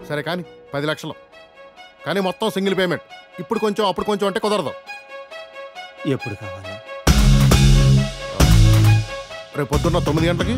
సరే కానీ పది లక్షలు కానీ మొత్తం సింగిల్ పేమెంట్ ఇప్పుడు కొంచెం అప్పుడు కొంచెం అంటే కుదరదు ఎప్పుడు కావాలి రేపు పొద్దున్న తొమ్మిది గంటలకి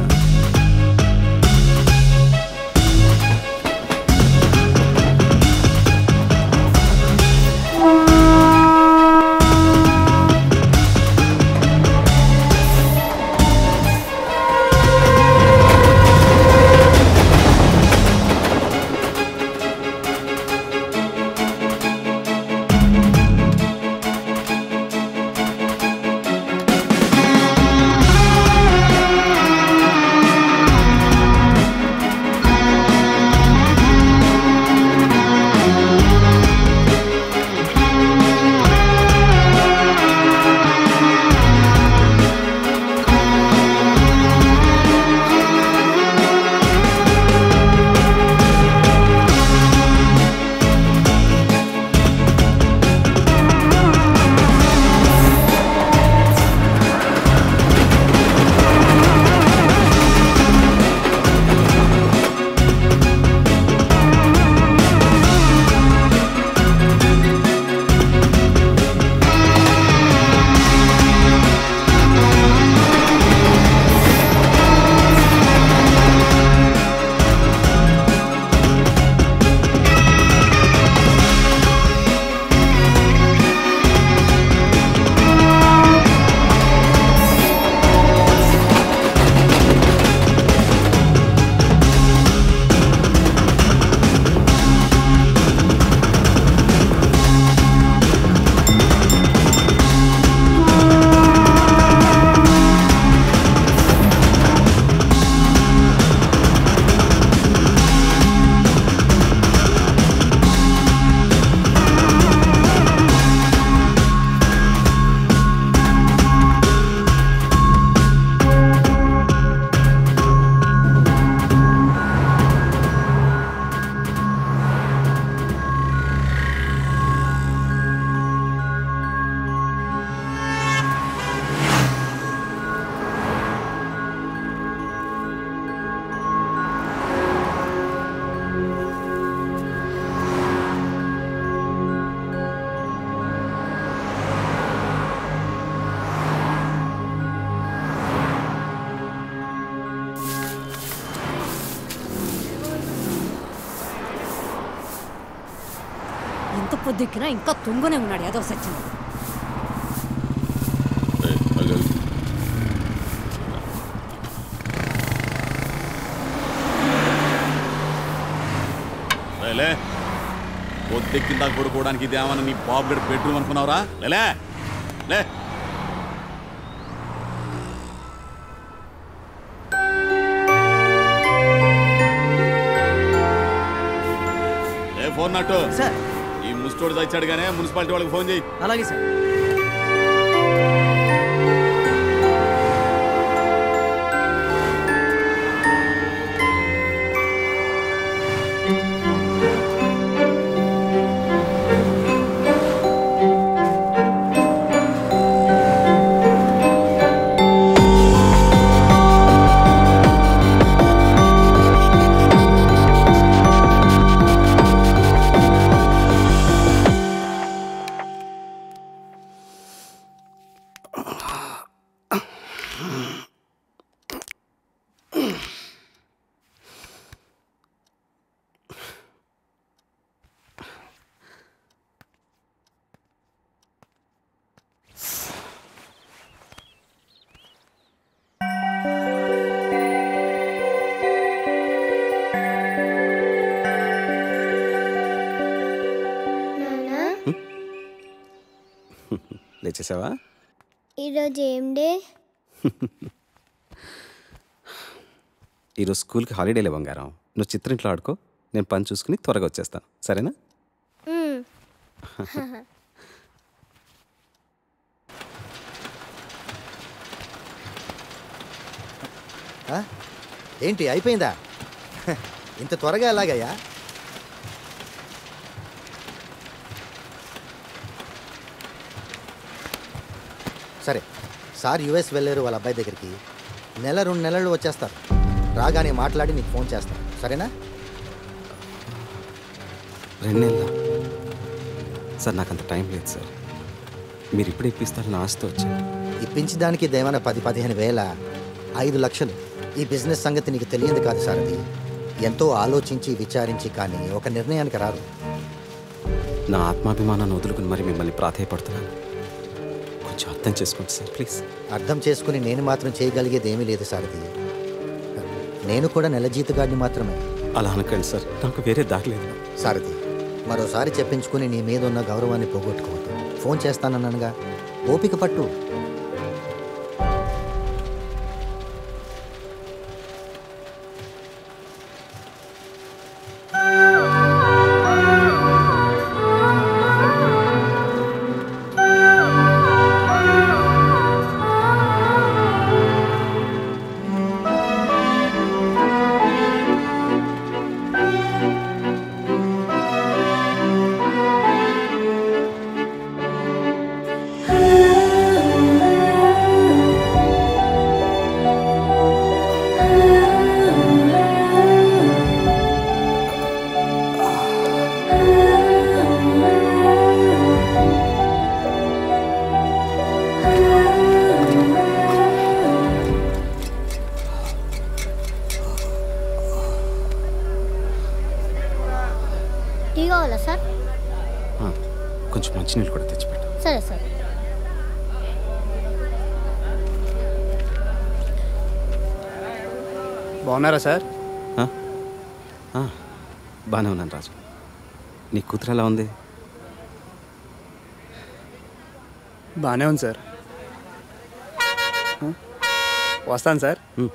ఎంత పొద్దుకినా ఇంకా తుంగునే ఉన్నాడు ఏదో సత్యం లే పొద్దెక్కిందా పడుకోవడానికి ఇదేమన్నా నీ బాబు గడి బెడ్రూమ్ అనుకున్నావురా లేలే లే ఏ ఫోన్ నట్టు సార్ ఈ ముస్టోడు తెచ్చాడు కానీ మున్సిపాలిటీ వాళ్ళకి ఫోన్ చేయి అలాగే సార్ నానా లేచేసావా ఈరోజు ఏం డే ఈరోజు స్కూల్కి హాలిడేలే బంగారం నువ్వు చిత్రింట్లో ఆడుకో నేను పని చూసుకుని త్వరగా వచ్చేస్తాను సరేనా మ్మ్. ఆ? ఏంటి అయిపోయిందా హ, ఇంత త్వరగా ఎలాగయ్యా సరే సార్ యుఎస్ వెళ్ళారు వాళ్ళ అబ్బాయి దగ్గరికి నెల రెండు నెలలు వచ్చేస్తారు రాగానే మాట్లాడి నీకు ఫోన్ చేస్తాను సరేనా రెండు నెలల సార్ నాకు అంత టైం లేదు సార్ మీరు ఇప్పుడు ఇప్పిస్తారని ఆశతో వచ్చాను ఇప్పించడానికి దేవన పది పదిహేను వేల ఐదు లక్షలు ఈ బిజినెస్ సంగతి నీకు తెలియదు కాదు సార్ అది ఎంతో ఆలోచించి విచారించి కానీ ఒక నిర్ణయానికి రాదు నా ఆత్మాభిమానాన్ని వదులుకుని మరి మిమ్మల్ని ప్రాధాయపడుతున్నాను కొంచెం అర్థం చేసుకోండి సార్ ప్లీజ్ అర్థం చేసుకుని నేను మాత్రం చేయగలిగేది ఏమీ లేదు సార్ అది నేను కూడా నెల జీతగాడిని మాత్రమే అలా అనకండి సార్ నాకు వేరే దారి లేదు సారథి మరోసారి చెప్పించుకుని నీ మీద ఉన్న గౌరవాన్ని పోగొట్టుకోవద్దు ఫోన్ చేస్తానన్నానుగా ఓపిక పట్టు టీ కావాలా సార్ ఆ, కొంచెం మంచినీళ్ళు కూడా తెచ్చిపెట్టు సరే సార్ బాగున్నారా సార్ ఆ? ఆ, బాగానే ఉన్నాను రాజు నీ కూతురు ఎలా ఉంది బాగానే ఉంది సార్ ఆ? వస్తాను sir um.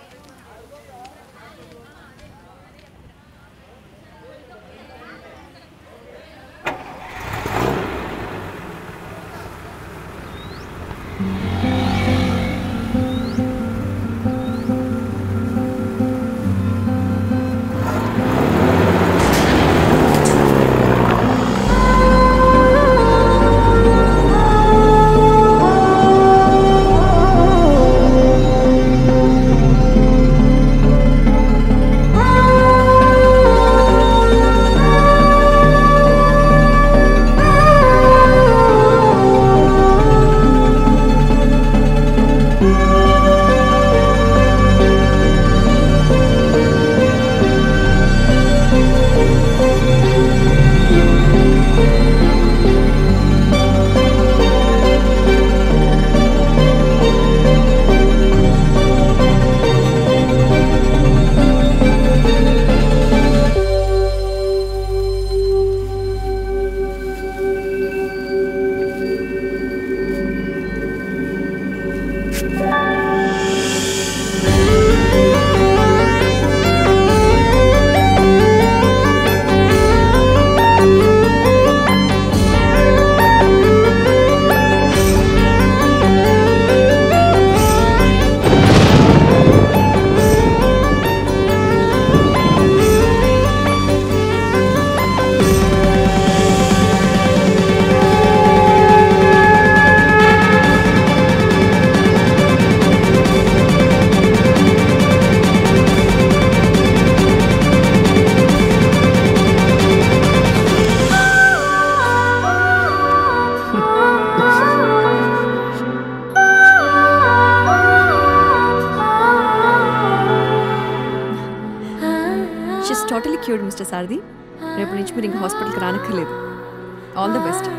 She's totally cured mister Sarathi రేపు నుంచి మీరు ఇంక హాస్పిటల్కి రానక్కర్లేదు ఆల్ ద బెస్ట్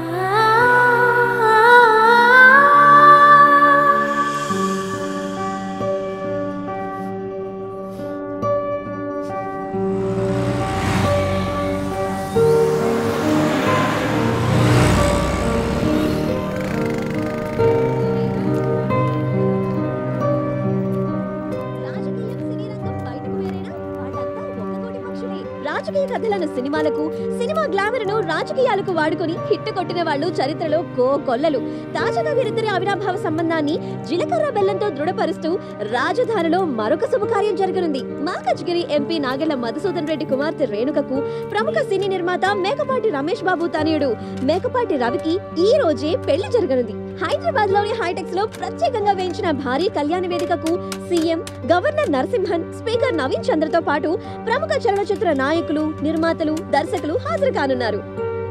రాజకీయం సినీ రంగం బయటకు వేరేనా వాళ్ళంతా ఒక్కకోటి పక్షులే రాజకీయ కథలను సినిమాలకు సినిమా గ్లామర్ ను రాజకీయాలకు వాడుకొని హిట్ కొట్టిన వాళ్ళు చరిత్రలో కో కొల్లలు తాజాగా వీరిద్దరి అవినాభావ సంబంధాన్ని జీలకర్ర బెల్లంతో దృఢపరుస్తూ రాజధానిలో మరొక శుభకార్యం జరగనుంది మాకజ్గిరి ఎంపీ నాగెళ్ల మధుసూదన్ రెడ్డి కుమార్తె రేణుకకు ప్రముఖ సినీ నిర్మాత మేకపాటి రమేష్ బాబు తనయుడు మేకపాటి రవికి ఈ రోజే పెళ్లి జరగనుంది హైదరాబాద్ లోని హైటెక్స్ లో ప్రత్యేకంగా వేయించిన భారీ కళ్యాణ వేదికకు CM governor Narasimhan speaker Naveen చంద్రతో పాటు ప్రముఖ చలనచిత్ర నాయకులు నిర్మాతలు దర్శకులు హాజరు కానున్నారు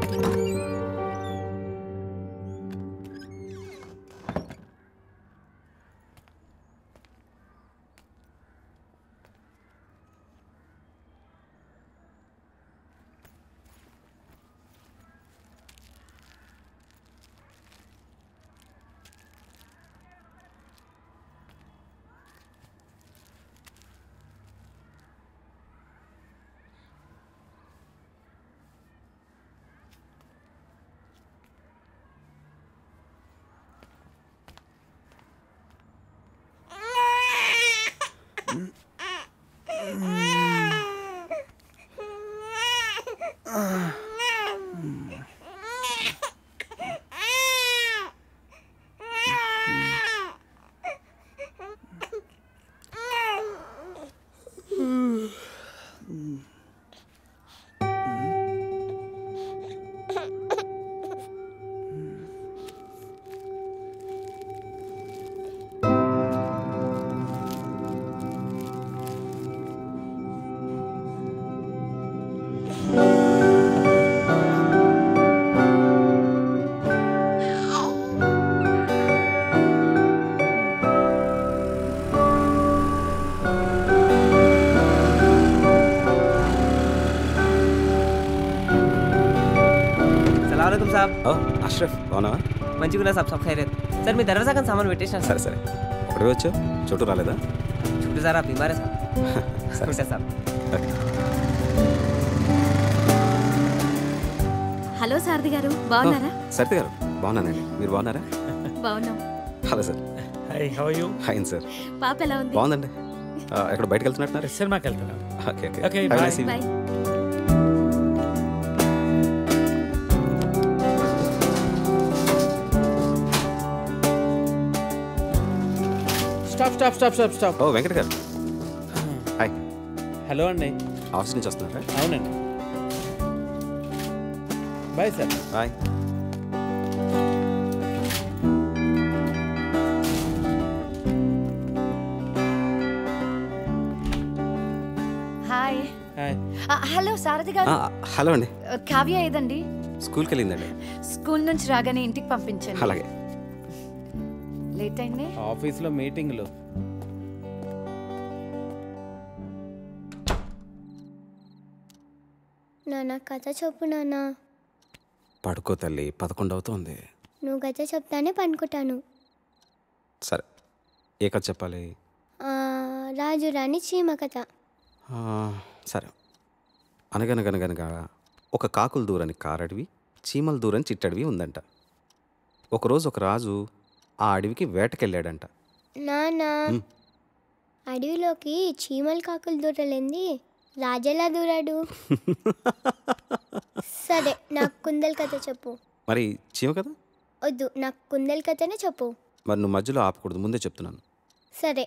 సలాంకం సాబ్ ఓ అష్రఫ్ అవునా మంచిగా సాబ్ సబ్ ఖైరత్ సార్ మీ దర్వాజా కానీ సామాన్ పెట్టేసిన సరే సరే ఒకటే వచ్చావు చోటు రాలేదా చుట్టూ సార్ ఆ బీమారే సార్ సరే ఉంటా సాబ్ ఓకే హలో సారథి గారు బాగున్నారా సరిత గారు బాగున్నానండి మీరు బాగున్నారా బాగున్నాం hello sir hi how you hi sir పాప ఎలా ఉంది బాగుందండి ఆ, ఎక్కడ బయటకు వెళ్తున్నట్టున్నారు సినిమాకి వెళ్తున్నాం okay okay Okay, Have a bye. nice evening. Bye stop stop stop stop stop ఓ వెంకట గారు హాయ్ హలో అండి ఆఫీస్ నుంచి వస్తున్నారా అవునండి bye sir bye hi hi ఆ, హలో సారథి గారు హలో అండి ఆ, కావ్య ఏదండి స్కూల్కి వెళ్ళిందండి స్కూల్ నుంచి రాగానే ఇంటికి పంపించండి అలాగే లేట్ అయింది ఆఫీస్లో మీటింగ్లు నాన్న కథ చెప్పు నాన్న పడుకో తల్లి పదకొండు అవుతోంది నువ్వు కథ చెప్తానే పనుకుంటాను సరే ఏ కథ చెప్పాలి ఆ, రాజు రాణి చీమ కథ ఆ, సరే అనగనగనగనగా ఒక కాకుల దూరని కారడివి చీమల దూరని చిట్టడివి ఉందంట ఒకరోజు ఒక రాజు ఆ అడవికి వేటకెళ్ళాడంట నాన్న మ్. అడవిలోకి చీమలు కాకులు దూరలేంది రాజెలా దూరాడు సరే నాకు కుందల్ కథ చెప్పు మరి చీమ కదా వద్దు నాకు కుందల్ కథనే చెప్పు మరి నువ్వు మధ్యలో ఆపకూడదు ముందే చెప్తున్నాను సరే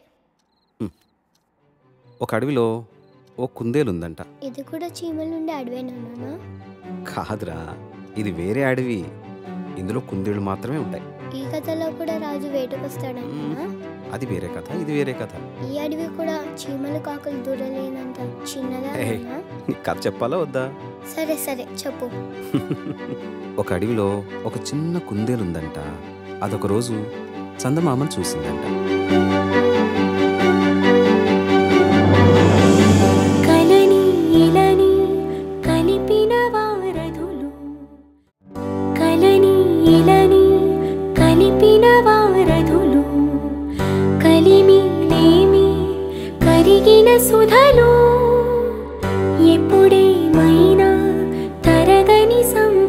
ఒక అడవిలో ఓ కుందేలు ఉందంట ఇది కూడా చీమల నుండి అడవేనా నాన్న కాదురా ఇది వేరే అడవి ఇందులో కుందేళ్ళు మాత్రమే ఉంటాయి ఈ కథలో కూడా రాజు వేటకొస్తాడన్నా అది వేరే కథ ఇది వేరే కథ ఈ అడవి కూడా చీమలు కాకులు దూరలేనంత చిన్నదా ఏయ్. నాన్న? నీకు కథ చెప్పాలా వద్దా సరే సరే చెప్పు ఒక అడవిలో ఒక చిన్న కుందేలు ఉందంట అదొక రోజు చందమామను చూసిందంట కలని ఇలని కలిపిన వారధులు కలని ఇలని కలిపిన వారధులు కలిమి లేమి కరిగిన సుధలు ఎప్పుడేమైనా తరగని సం